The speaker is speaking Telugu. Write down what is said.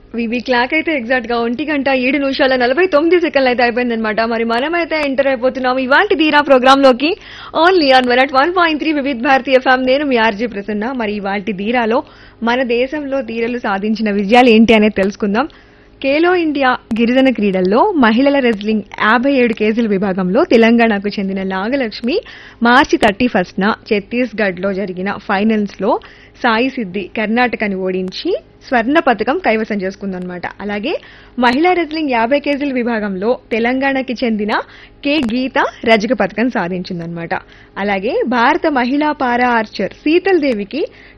వివి క్లాక్ అయితే ఎగ్జాక్ట్ గా ఒంటి గంట ఏడు నిమిషాల నలభై తొమ్మిది సెకండ్లు అయితే అయిపోయిందనమాట మరి మనమైతే ఎంటర్ అయిపోతున్నాం ఇవాళ ధీరా ప్రోగ్రామ్ లోకి only on one one point three Vividh Bharati FM నేను మీ ఆర్జీ ప్రసన్న మరి ఇవాళ ధీరాలో మన దేశంలో ధీరలు సాధించిన విజయాలు ఏంటి అనేది తెలుసుకుందాం ఖేలో ఇండియా గిరిజన క్రీడల్లో మహిళల రెజ్లింగ్ యాభై ఏడు కేజీల విభాగంలో తెలంగాణకు చెందిన నాగలక్ష్మి మార్చి థర్టీ ఫస్ట్న ఛత్తీస్గఢ్లో జరిగిన ఫైనల్స్లో సాయి సిద్ధి కర్ణాటకని ఓడించి స్వర్ణ పథకం కైవసం చేసుకుందనమాట అలాగే మహిళా రెజ్లింగ్ యాభై కేజీల విభాగంలో తెలంగాణకి చెందిన కె గీత రజక పథకం సాధించిందనమాట అలాగే భారత మహిళా పారా ఆర్చర్ శీతల్ దేవికి